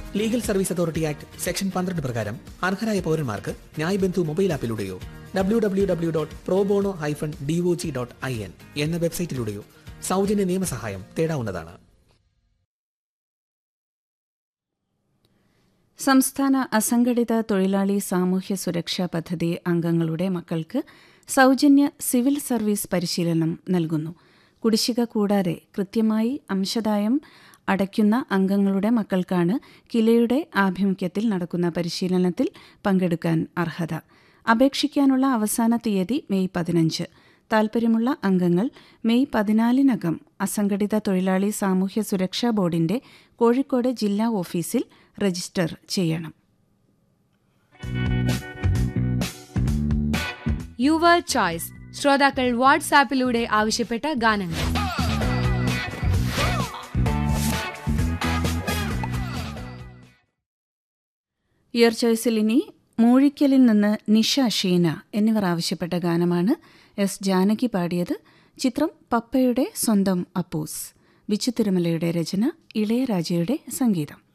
legal service authority act section പന്ത്രണ്ട് പ്രകാരം അർഹരായ പൗരന്മാർക്ക് ന്യായ് ബന്ധു മൊബൈൽ ആപ്പിലൂടെയോ W W W dot probono hyphen DOJ dot I N എന്ന വെബ്സൈറ്റിലൂടെയോ സൗജന്യ നിയമസഹായം തേടാവുന്നതാണ് സംസ്ഥാന അസംഘടിത തൊഴിലാളി സാമൂഹ്യ സുരക്ഷാ പദ്ധതി അംഗങ്ങളുടെ മക്കൾക്ക് സൗജന്യ സിവിൽ സർവീസ് പരിശീലനം നൽകുന്നു കുടിശ്ശിക കൂടാതെ കൃത്യമായി അംശദായം അടയ്ക്കുന്ന അംഗങ്ങളുടെ മക്കൾക്കാണ് കിലയുടെ ആഭിമുഖ്യത്തിൽ നടക്കുന്ന പരിശീലനത്തിൽ പങ്കെടുക്കാൻ അർഹത അപേക്ഷിക്കാനുള്ള അവസാന തീയതി മെയ് പതിനഞ്ച് താൽപ്പര്യമുള്ള അംഗങ്ങൾ മെയ് പതിനാലിനകം അസംഘടിത തൊഴിലാളി സാമൂഹ്യ സുരക്ഷാ ബോർഡിന്റെ കോഴിക്കോട് ജില്ലാ ഓഫീസിൽ രജിസ്റ്റർ ചെയ്യണം യുവർ ചോയ്സ് ശ്രോതാക്കൾ വാട്സാപ്പിലൂടെ ആവശ്യപ്പെട്ട ഗാനങ്ങൾ ഇയർ ചോയ്സിൽ ഇനി മൂഴിക്കലിൽ നിന്ന് നിഷ ഷീന എന്നിവർ ആവശ്യപ്പെട്ട ഗാനമാണ് എസ് ജാനകി പാടിയത് ചിത്രം പപ്പയുടെ സ്വന്തം അപ്പൂസ് ബിച്ചു തിരുമലയുടെ രചന ഇളയരാജയുടെ സംഗീതം